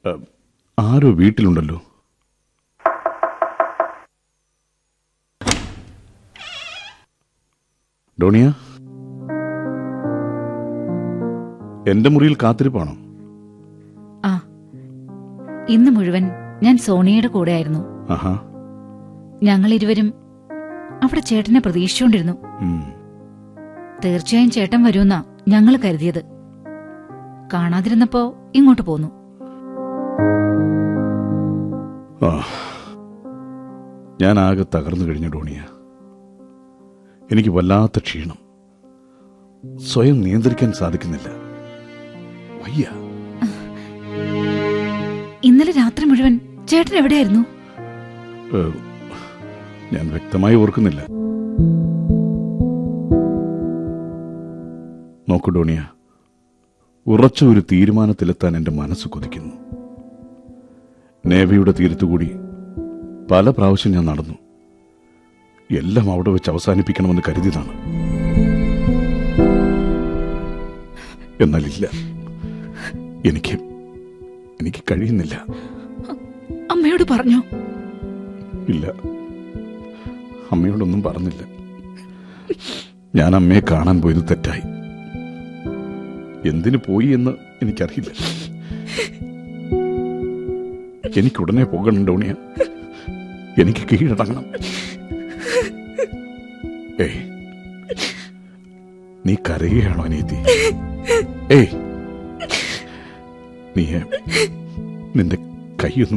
ഏ, ആരോ വീട്ടിലുണ്ടല്ലോ ഡോണിയ എന്റെ മുറിയിൽ കാത്തിരിപ്പാണോ ആ ഇന്ന് മുഴുവൻ ഞാൻ സോണിയയുടെ കൂടെയായിരുന്നു ആഹാ ഞങ്ങൾ ഇരുവരും അവിടെ ചേട്ടനെ പ്രതീക്ഷിച്ചുകൊണ്ടിരുന്നു ഉം. തീർച്ചയായും ചേട്ടൻ വരുമെന്നാ ഞങ്ങൾ കരുതിയത് കാണാതിരുന്നപ്പോ ഇങ്ങോട്ട് പോന്നു ആ ഞാൻ ആകെ തകർന്നു കഴിഞ്ഞു ഡോണിയ എനിക്ക് വല്ലാത്ത ക്ഷീണം സ്വയം നിയന്ത്രിക്കാൻ സാധിക്കുന്നില്ല വയ്യ ഇന്നലെ രാത്രി മുഴുവൻ ചേട്ടൻ എവിടെയായിരുന്നു ഏ, ഞാൻ വ്യക്തമായി ഓർക്കുന്നില്ല നോക്കൂ ഡോണിയ ഉറച്ച ഒരു തീരുമാനത്തിലെത്താൻ എന്റെ മനസ്സ് കൊതിക്കുന്നു നേവിയുടെ തീരത്തുകൂടി പല പ്രാവശ്യം ഞാൻ നടന്നു എല്ലാം അവിടെ വെച്ച് അവസാനിപ്പിക്കണമെന്ന് കരുതിയതാണ് എന്നാലില്ല എനിക്ക് എനിക്ക് കഴിയുന്നില്ല അമ്മയോട് പറഞ്ഞോ ഇല്ല അമ്മയോടൊന്നും പറഞ്ഞില്ല ഞാൻ അമ്മയെ കാണാൻ പോയത് തെറ്റായി എന്തിനു പോയി എന്ന് എനിക്കറിയില്ല എനിക്കുടനെ പോകണം ഡോണിയ എനിക്ക് കീഴടങ്ങണം ഏയ് നീ കരയുകയാണോ അനിയത്തി ഏയ് നീ നിന്റെ കൈയൊന്നും